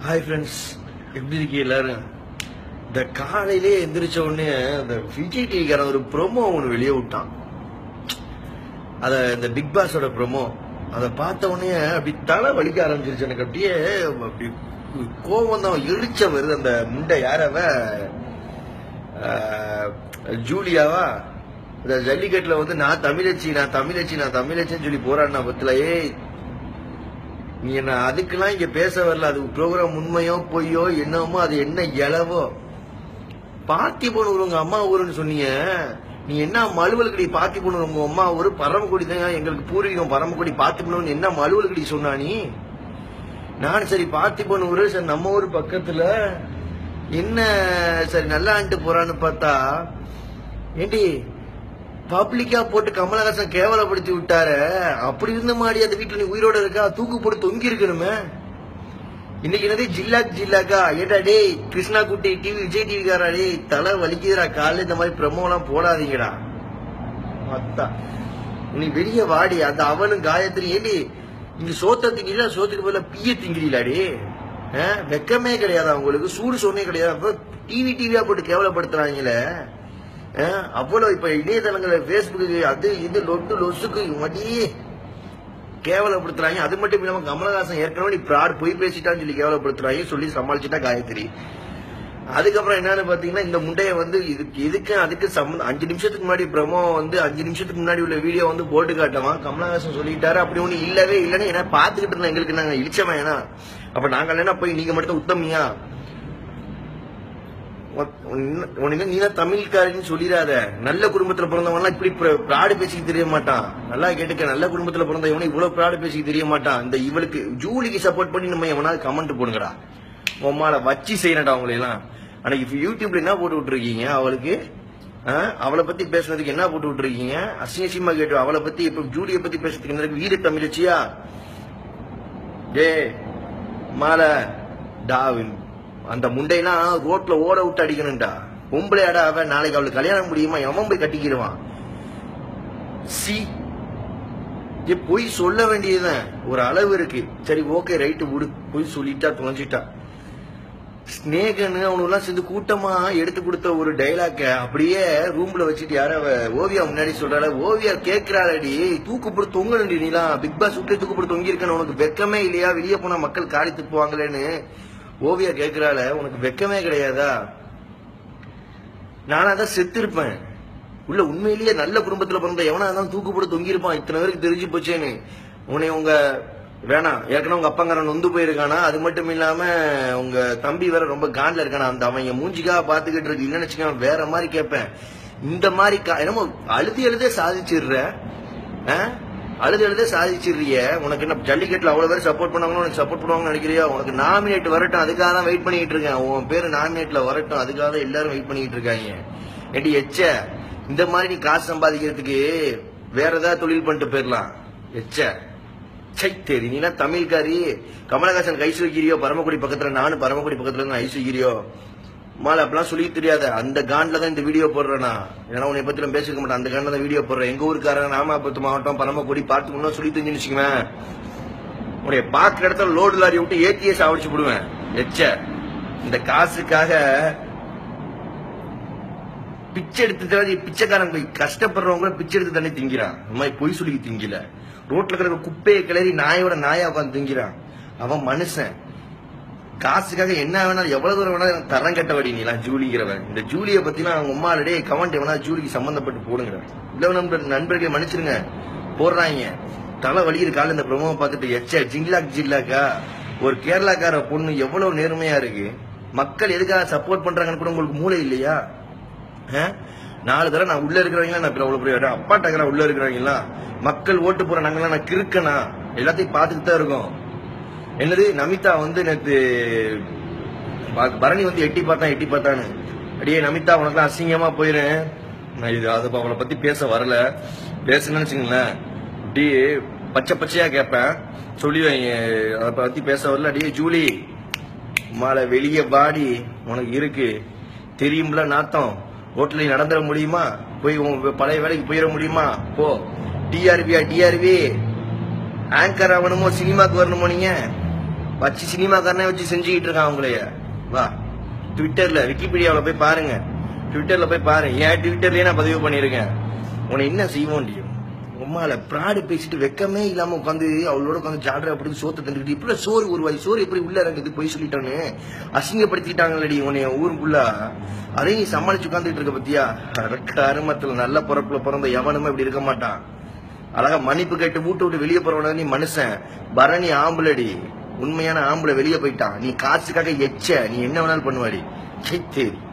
Hi friends எப்படி இருக்கீங்க எல்லாரும் இந்த காலையிலே எந்திரிச்ச உடனே அந்த விஜய் டிவிக்காரன் ஒரு ப்ரோமோ ஒன்று வெளியே விட்டான் அத இந்த பிக் பாஸோட ப்ரோமோ அதை பார்த்த உடனே அப்படி தலை வலிக்க ஆரம்பிச்சிருச்சு எனக்கு அப்படியே அப்படி கோவம் தான் எழுச்ச வருது அந்த முண்டை யாரவ ஆஹ், ஜூலியாவா இந்த ஜல்லிக்கட்டுல வந்து நான் தமிழச்சி நான் தமிழச்சி நான் தமிழச்சின்னு சொல்லி போராடினா பத்துல ஏய் நீ என்ன அதுக்கெல்லாம் இங்க பேச வரல அது ப்ரோக்ராம் உண்மையோ பொய்யோ என்னமோ அது என்ன இளவோ பார்த்திபன் ஊர் உங்க அம்மா ஊருன்னு சொன்னீங்க நீ என்ன மலுவல்கடி பார்த்திபன் உங்க அம்மா ஊரு பரமக்குடி தான் எங்களுக்கு பூர்வீகம் பரமக்குடி பார்த்திபன் என்ன மலுவல்கடி சொன்னா நீ நான் சரி பார்த்திபன் ஊரு சரி நம்ம ஊர் பக்கத்துல என்ன சரி நல்லா ஆண்டு போறான்னு பார்த்தா ஏண்டி பப்ளிக்கா போட்டு கமலஹாசன் கேவலப்படுத்தி விட்டாரு அப்படி இருந்த மாதிரி அந்த வீட்டுல நீ உயிரோட இருக்கா தூக்கு போட்டு தொங்கி இருக்கணுமே இன்னைக்கு என்னது ஜில்லாக் ஜில்லாக்கா ஏடா டேய் கிருஷ்ணா குட்டி டிவி விஜய் டிவி காரா டேய் தலை வலிக்குதுடா காலைல இந்த மாதிரி பிரமோ எல்லாம் போடாதீங்கடா அத்தா நீ வெளிய வாடி அந்த அவனும் காயத்ரி ஏடி இங்க சோத்த திங்கிறீங்களா சோத்துக்கு பதிலா பிய திங்கிறீங்களாடி வெக்கமே கிடையாது அவங்களுக்கு சூடு சொன்னே கிடையாது அப்ப டிவி டிவியா போட்டு கேவலப்படுத்துறாங்களே அஹ், அவ்வளவு இப்ப இணையதளங்கள்ல பேஸ்புக்கு அது இது லொட்டு லொசுக்கு மடி கேவலப்படுத்துறாங்க அது மட்டும் இல்லாம கமலஹாசன் ஏற்கனவே நீ ப்ராட் பொய் பேசிட்டான்னு சொல்லி கேவலப்படுத்துறாங்க சொல்லி சமாளிச்சுட்டா காயத்ரி அதுக்கப்புறம் என்னன்னு பாத்தீங்கன்னா இந்த முண்டைய வந்து இதுக்கு இதுக்கு அதுக்கு சம்மந்தம் அஞ்சு நிமிஷத்துக்கு முன்னாடி பிரமோ வந்து அஞ்சு நிமிஷத்துக்கு முன்னாடி உள்ள வீடியோ வந்து போட்டு காட்டவான் கமலஹாசன் சொல்லிட்டாரு அப்படி ஒண்ணு இல்லவே இல்லைன்னு என்ன பாத்துக்கிட்டு இருந்தோம் எங்களுக்கு நாங்க இழிச்சவன் ஏன்னா அப்ப நாங்க என்ன போய் நீங்க மட்டும் உத்தமியா உனக்கு நீ தான் தமிழ்காரன்னு சொல்லிடாத நல்ல குடும்பத்துல பிறந்தவன்லாம் இப்படி ப்ராடு பேசிக்க தெரிய மாட்டான் நல்லா கேட்டுக்க நல்ல குடும்பத்துல பிறந்த இவனை இவ்வளவு ப்ராடு பேசிக்க தெரிய மாட்டான் இந்த இவளுக்கு ஜூலிக்கு சப்போர்ட் பண்ணி நம்ம எவனாவது கமெண்ட் போடுங்கடா உம்மால வச்சு செய்யறடா அவங்களை எல்லாம் அன்னைக்கு யூடியூப்ல என்ன போட்டு விட்டுருக்கீங்க அவளுக்கு ஆ? அவளை பத்தி பேசுனதுக்கு என்ன போட்டு விட்டுருக்கீங்க அசிங்க அசிங்கமா கேட்டு அவளை பத்தி இப்ப ஜூலியை பத்தி பேசுறதுக்கு என்ன வீடு தமிழச்சியா டே மாலை டாவின் அந்த முண்டையெல்லாம் ரோட்ல ஓட விட்டு அடிக்கணும்டா பொம்பளையாடா அவன் நாளைக்கு அவளுக்கு கல்யாணம் முடியுமா எவன் போய் கட்டிக்கிடுவான் சி ஏ பொய் சொல்ல வேண்டியதுதான் ஒரு அளவு இருக்கு சரி ஓகே ரைட்டு விடு பொய் சொல்லிட்டா தொலைஞ்சிட்டா ஸ்னேகன் அவனுலாம் சேர்ந்து கூட்டமா எடுத்து கொடுத்த ஒரு டைலாக்க அப்படியே ரூம்ல வச்சுட்டு யார அவ ஓவியா முன்னாடி சொல்றாள ஓவியா கேக்குறாளடி தூக்கு போட்டு தொங்கணுடி நீலாம் பிக் பாஸ் விட்டு தூக்கு போட்டு தொங்கி இருக்கணும் உனக்கு வெக்கமே இல்லையா வெளியே போனா மக்கள் காரி துப்புவாங்களேன்னு ஓவியா கேக்குறாள உனக்கு வெக்கமே கிடையாதா நானா தான் செத்து இருப்பேன் உள்ள உண்மையிலேயே நல்ல குடும்பத்துல பிறந்த எவனா தான் தூக்கு போட்டு தொங்கி இருப்பான் இத்தனை பேருக்கு தெரிஞ்சு போச்சேன்னு உன்னை உங்க வேணாம் ஏற்கனவே உங்க அப்பங்காரன் நொந்து போயிருக்கானா அது மட்டும் இல்லாம உங்க தம்பி வேற ரொம்ப காண்ல இருக்கானா அந்த அவன் மூஞ்சிக்காக பாத்துக்கிட்டு இருக்கு இல்லைன்னு வச்சுக்கோங்க வேற மாதிரி கேட்பேன் இந்த மாதிரி கா- என்னமோ அழுதி எழுதே சாதிச்சிடுற ஆ? அழுது எழுதே சாதிச்சிடுறிய உனக்கு என்ன ஜல்லிக்கட்டுல அவ்வளவு பேர் சப்போர்ட் பண்ணாங்களோ உனக்கு சப்போர்ட் பண்ணுவாங்கன்னு நினைக்கிறியா உனக்கு நாமினேட் வரட்டும் அதுக்காக தான் வெயிட் பண்ணிட்டு இருக்கேன் உன் பேரு நாமினேட்ல வரட்டும் அதுக்காக தான் எல்லாரும் வெயிட் பண்ணிட்டு இருக்காங்க ஏடி எச்ச இந்த மாதிரி நீ காசு சம்பாதிக்கிறதுக்கு வேற ஏதாவது தொழில் பண்ணிட்டு போயிடலாம் எச்ச சை தேரி நீனா தமிழ்காரி கமலஹாசன் கை சுகிரியோ பரமக்குடி பக்கத்துல நானும் பரமக்குடி பக்கத்துல இருந்து ஐ சுகிரியோ மாலை அப்படிலாம் சொல்லி தெரியாத அந்த காண்ட்ல தான் இந்த வீடியோ போடுறேன் நான் ஏன்னா உன்னை பத்தி நான் பேசிக்க மாட்டேன் அந்த காண்ட்ல தான் வீடியோ போடுறேன் எங்க ஊருக்காரன் நாமபுரத்து மாவட்டம் பரமக்குடி பார்த்து முன்னா சொல்லி தெரிஞ்சுன்னு வச்சுக்குவேன் உன்னைய பாக்குற இடத்துல லோடு லாரி விட்டு ஏடிஎஸ் சாவடிச்சு விடுவேன் எச்ச இந்த காசுக்காக பிச்சை எடுத்து தராது பிச்சைக்காரன் போய் கஷ்டப்படுறவங்க பிச்சை எடுத்து தானே திங்கிறான் இந்த மாதிரி பொய் சொல்லி திங்கல ரோட்ல கிடக்க குப்பையை கிளறி நாயோட நாயா உட்காந்து திங்கிறான் அவன் மனுஷன் காசுக்காக என்ன வேணாலும் எவ்வளவு தூரம் வேணாலும் தரம் கட்டவடி நீலாம் ஜூலிங்கிறவன் இந்த ஜூலியை பத்திலாம் அவங்க உமாலடே கமெண்ட் எவனா ஜூலிக்கு சம்பந்தப்பட்டு போடுங்க இல்ல நண்பர் நண்பர்களை மன்னிச்சிருங்க போடுறாங்க தலை வலியுது கால இந்த பிரமோவை பார்த்துட்டு எச்ச ஜிங்லாக் ஜில்லாக்கா ஒரு கேரளாக்கார பொண்ணு எவ்வளவு நேர்மையா இருக்கு மக்கள் எதுக்காக சப்போர்ட் பண்றாங்கன்னு கூட உங்களுக்கு மூளை இல்லையா ஆ? நாலு தடவை நான் உள்ள இருக்கிறவங்களா நான் அவ்வளவு பெரிய அப்பா டக்கரா உள்ள இருக்கிறவங்களா மக்கள் ஓட்டு போற நாங்களாம் நான் கிறுக்கனா எல்லாத்தையும் பார்த்துட்டு தான் இருக்கோம் என்னது நமிதா வந்து நேத்து ப- பரணி வந்து எட்டி பார்த்தான் எட்டி பார்த்தான்னு அடியே நமிதா உனக்கு அசிங்கமா போயிரு நான் இது அது அவளை பத்தி பேச வரல பேசணும்னு வச்சுங்களேன் அப்படியே பச்சை பச்சையா கேட்பேன் சொல்லி வைங்க அதை பத்தி பேச வரல அடியே ஜூலி மாலை வெளியே வாடி உனக்கு இருக்கு தெரியும்ல நாத்தம் ரோட்ல நடந்துட முடியுமா போய் உன் பழைய வேலைக்கு போயிட முடியுமா போ டிஆர்பியா டிஆர்பி ஆங்கர் ஆகணுமோ சினிமாக்கு வரணுமோ நீங்க வச்சு சினிமாக்காரனே வச்சு செஞ்சுக்கிட்டு இருக்கான் அவங்களைய வா ட்விட்டர்ல விக்கிபீடியாவுல போய் பாருங்க ட்விட்டர்ல போய் பாருங்க ஏன் ட்விட்டர்லயே நான் பதிவு பண்ணியிருக்கேன் உன்னை என்ன செய்வோம் உமால ப்ராடு பேசிட்டு வெக்கமே இல்லாம உட்காந்து அவளோட உட்காந்து ஜாடுற அப்படி சோத்த தந்துக்கிட்டு இப்படி சோறு ஒரு வாய் சோறு எப்படி உள்ள இறங்குது போய் சொல்லிட்டானு அசிங்கப்படுத்திட்டாங்களடி உன்னைய ஊருக்குள்ள அதையும் நீ சமாளிச்சு உட்காந்துட்டு இருக்க பத்தியா கருமத்துல நல்ல பிறப்புல பிறந்த எவனுமே இப்படி இருக்க மாட்டான் அழகா மன்னிப்பு கேட்டு வீட்டு விட்டு வெளியே போறவன நீ மனுஷன் பரணி ஆம்பளடி உண்மையான ஆம்பளை வெளியே போயிட்டான் நீ காசுக்காக எச்ச நீ என்ன வேணாலும் பண்ணுவாடி சை, தேரி